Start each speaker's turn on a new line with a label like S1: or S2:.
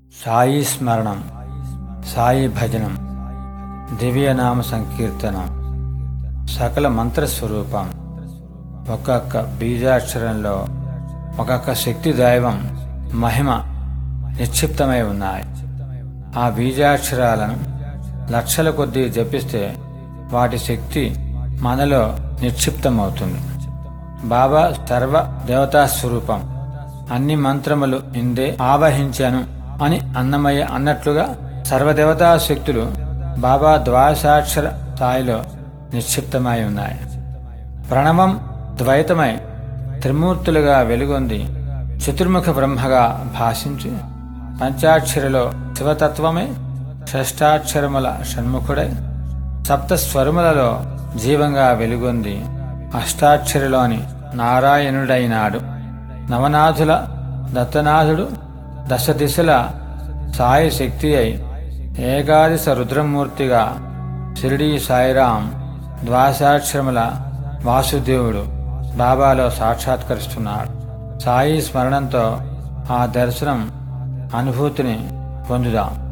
S1: సాయి స్మరణం సాయి భజనం దివ్యనామ సంకీర్తనం సకల మంత్రస్వరూపం ఒక్కొక్క బీజాక్షరంలో ఒక్కొక్క శక్తి దైవం మహిమ నిక్షిప్తమై ఉన్నాయి ఆ బీజాక్షరాలను లక్షల కొద్దీ జపిస్తే వాటి శక్తి మనలో నిక్షిప్తమవుతుంది బాబా సర్వ దేవతా స్వరూపం అన్ని మంత్రములు ఇందే ఆవహించాను అని అన్నమయ్య అన్నట్లుగా సర్వదేవతా శక్తులు బాబా ద్వాదశాక్షర స్థాయిలో నిక్షిప్తమై ఉన్నాయి ప్రణవం ద్వైతమై త్రిమూర్తులుగా వెలుగొంది చతుర్ముఖ బ్రహ్మగా భాషించి పంచాక్షరిలో శివతత్వమే షష్టాక్షరముల షణ్ముఖుడై సప్త స్వరములలో జీవంగా వెలుగొంది అష్టాక్షరిలోని నారాయణుడైనాడు నవనాథుల దత్తనాథుడు దశ దిశల సాయి శక్తి అయి ఏకాదశ రుద్రమూర్తిగా షిరిడీ సాయిరాం ద్వాసాక్షరముల వాసుదేవుడు బాబాలో సాక్షాత్కరిస్తున్నాడు సాయి స్మరణంతో ఆ దర్శనం అనుభూతిని పొందుదాం